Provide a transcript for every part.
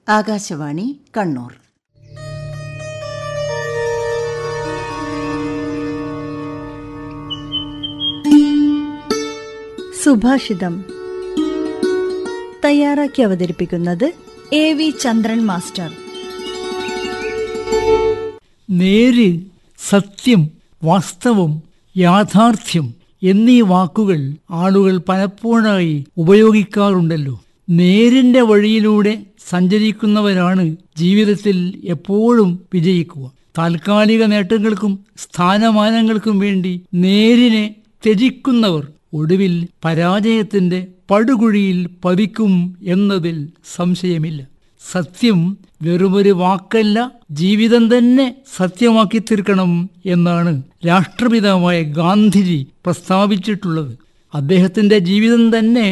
ആകാശവാണി കണ്ണൂർ സുഭാഷിതം തയ്യാറാക്കി അവതരിപ്പിക്കുന്നത് എ വി ചന്ദ്രൻ മാസ്റ്റർ നേര് സത്യം വാസ്തവം യാഥാർത്ഥ്യം എന്നീ വാക്കുകൾ ആളുകൾ പലപ്പോഴായി ഉപയോഗിക്കാറുണ്ടല്ലോ നേരിന്റെ വഴിയിലൂടെ സഞ്ചരിക്കുന്നവരാണ് ജീവിതത്തിൽ എപ്പോഴും വിജയിക്കുക താൽക്കാലിക നേട്ടങ്ങൾക്കും സ്ഥാനമാനങ്ങൾക്കും വേണ്ടി നേരിനെ ത്യജിക്കുന്നവർ ഒടുവിൽ പരാജയത്തിന്റെ പടുകുഴിയിൽ പതിക്കും എന്നതിൽ സംശയമില്ല സത്യം വെറുമൊരു വാക്കല്ല ജീവിതം തന്നെ സത്യമാക്കി തീർക്കണം എന്നാണ് രാഷ്ട്രപിതാവായ ഗാന്ധിജി പ്രസ്താവിച്ചിട്ടുള്ളത് അദ്ദേഹത്തിന്റെ ജീവിതം തന്നെ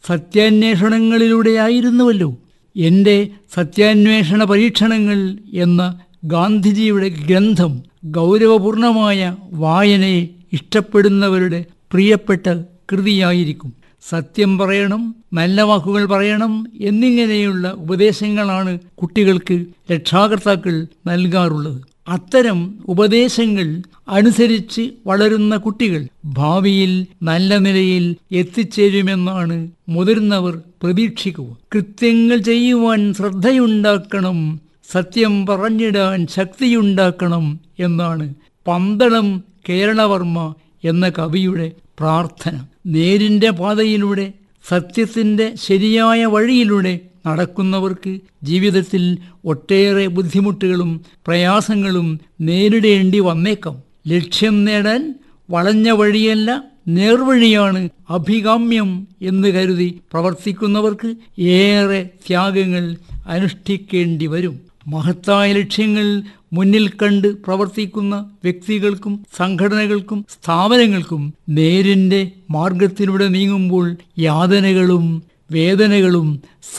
സത്യാന്വേഷണങ്ങളിലൂടെയായിരുന്നുവല്ലോ എൻ്റെ സത്യാന്വേഷണ പരീക്ഷണങ്ങൾ എന്ന ഗാന്ധിജിയുടെ ഗ്രന്ഥം ഗൗരവപൂർണമായ വായനയെ ഇഷ്ടപ്പെടുന്നവരുടെ പ്രിയപ്പെട്ട കൃതിയായിരിക്കും സത്യം പറയണം നല്ല വാക്കുകൾ പറയണം എന്നിങ്ങനെയുള്ള ഉപദേശങ്ങളാണ് കുട്ടികൾക്ക് രക്ഷാകർത്താക്കൾ നൽകാറുള്ളത് അത്തരം ഉപദേശങ്ങൾ അനുസരിച്ച് വളരുന്ന കുട്ടികൾ ഭാവിയിൽ നല്ല നിലയിൽ എത്തിച്ചേരുമെന്നാണ് മുതിർന്നവർ പ്രതീക്ഷിക്കുക കൃത്യങ്ങൾ ചെയ്യുവാൻ ശ്രദ്ധയുണ്ടാക്കണം സത്യം പറഞ്ഞിടാൻ ശക്തിയുണ്ടാക്കണം എന്നാണ് പന്തളം കേരളവർമ്മ എന്ന കവിയുടെ പ്രാർത്ഥന നേരിന്റെ പാതയിലൂടെ സത്യത്തിന്റെ ശരിയായ വഴിയിലൂടെ നടക്കുന്നവർക്ക് ജീവിതത്തിൽ ഒട്ടേറെ ബുദ്ധിമുട്ടുകളും പ്രയാസങ്ങളും നേരിടേണ്ടി വന്നേക്കാം ലക്ഷ്യം നേടാൻ വളഞ്ഞ വഴിയല്ല നേർവഴിയാണ് അഭികാമ്യം എന്ന് കരുതി പ്രവർത്തിക്കുന്നവർക്ക് ഏറെ ത്യാഗങ്ങൾ അനുഷ്ഠിക്കേണ്ടി വരും മഹത്തായ ലക്ഷ്യങ്ങൾ മുന്നിൽ കണ്ട് പ്രവർത്തിക്കുന്ന വ്യക്തികൾക്കും സംഘടനകൾക്കും സ്ഥാപനങ്ങൾക്കും നേരിന്റെ മാർഗത്തിലൂടെ നീങ്ങുമ്പോൾ യാതനകളും വേദനകളും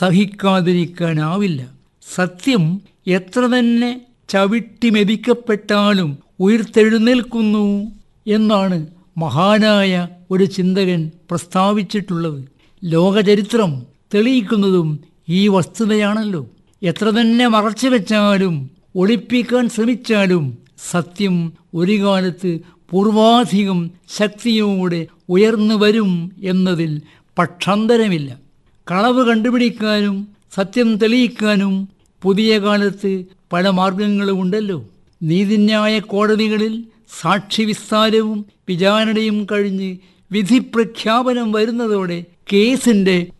സഹിക്കാതിരിക്കാനാവില്ല സത്യം എത്ര തന്നെ ചവിട്ടി മെതിക്കപ്പെട്ടാലും ഉയർത്തെഴുന്നേൽക്കുന്നു എന്നാണ് മഹാനായ ഒരു ചിന്തകൻ പ്രസ്താവിച്ചിട്ടുള്ളത് ലോകചരിത്രം തെളിയിക്കുന്നതും ഈ വസ്തുതയാണല്ലോ എത്ര തന്നെ മറച്ചു വെച്ചാലും ഒളിപ്പിക്കാൻ ശ്രമിച്ചാലും സത്യം ഒരു കാലത്ത് പൂർവാധികം ശക്തിയോടെ ഉയർന്നു വരും എന്നതിൽ പക്ഷാന്തരമില്ല കളവ് കണ്ടുപിടിക്കാനും സത്യം തെളിയിക്കാനും പുതിയ കാലത്ത് പല മാർഗങ്ങളുമുണ്ടല്ലോ നീതിന്യായ കോടതികളിൽ സാക്ഷി വിസ്താരവും വിചാരണയും കഴിഞ്ഞ് വിധി പ്രഖ്യാപനം വരുന്നതോടെ കേസിന്റെ